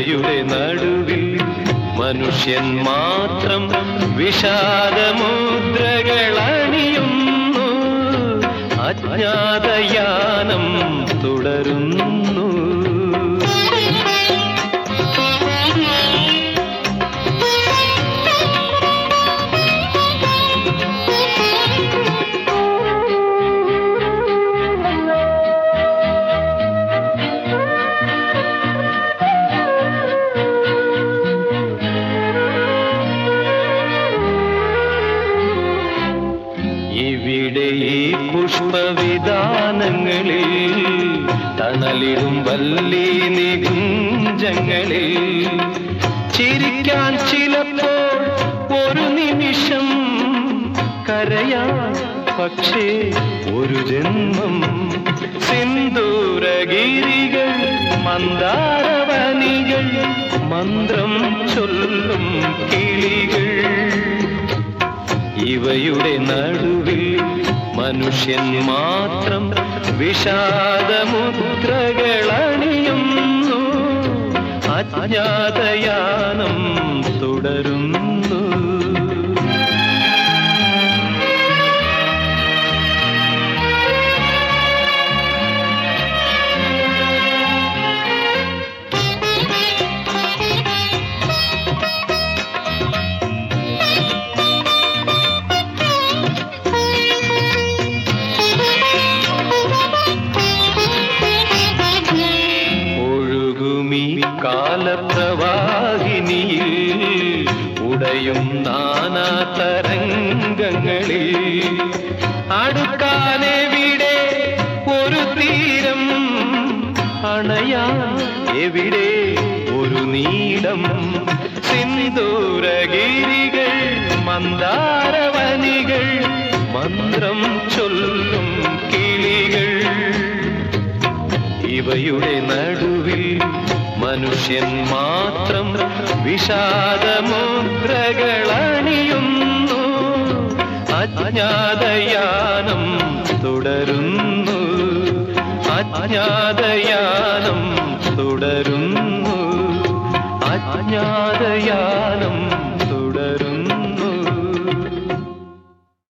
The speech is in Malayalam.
ഇവയുടെ നടുവിൽ മനുഷ്യൻ മാത്രം വിഷാദമുദ്രകൾ അണിയുന്നു അജ്ഞാതയാനം തുടരുന്നു ഇവിടെ ഈ പുഷ്പവിധാനങ്ങളിൽ തണലിടും വല്ലി നികുഞ്ചങ്ങളിൽ ചിരിക്കാൻ ചിലപ്പോൾ ഒരു നിമിഷം കരയാൻ പക്ഷേ ഒരു ജന്മം സിന്ദൂരഗിരികൾ മന്ദാരവനികൾ മന്ത്രം ചൊല്ലും കിളികൾ ഇവയുടെ നടുവിൽ മനുഷ്യൻ മാത്രം വിഷാദമുദ്രകൾ അണിയുന്നു അജ്ഞാതയാനം തുടരുന്നു ഒഴുകുമീ കാലപ്രവാഹിനിയിൽ ഉടയും നാനാ തരംഗങ്ങളിൽ അടുക്കാനെവിടെ ഒരു തീരം അണയാൻ എവിടെ ഒരു നീളം സിന്ദൂരഗിരികൾ മന്ദാരവനികൾ മന്ത്രം ചൊല്ലും കിളികൾ ഇവയുടെ നടുവിൽ മനുഷ്യൻ മാത്രം വിഷാദമുദ്രകൾ അണിയുന്നു അജ്ഞാതയാനം തുടരുന്നു അജ്ഞാതയാനം തുടരുന്നു അജ്ഞാതയാനം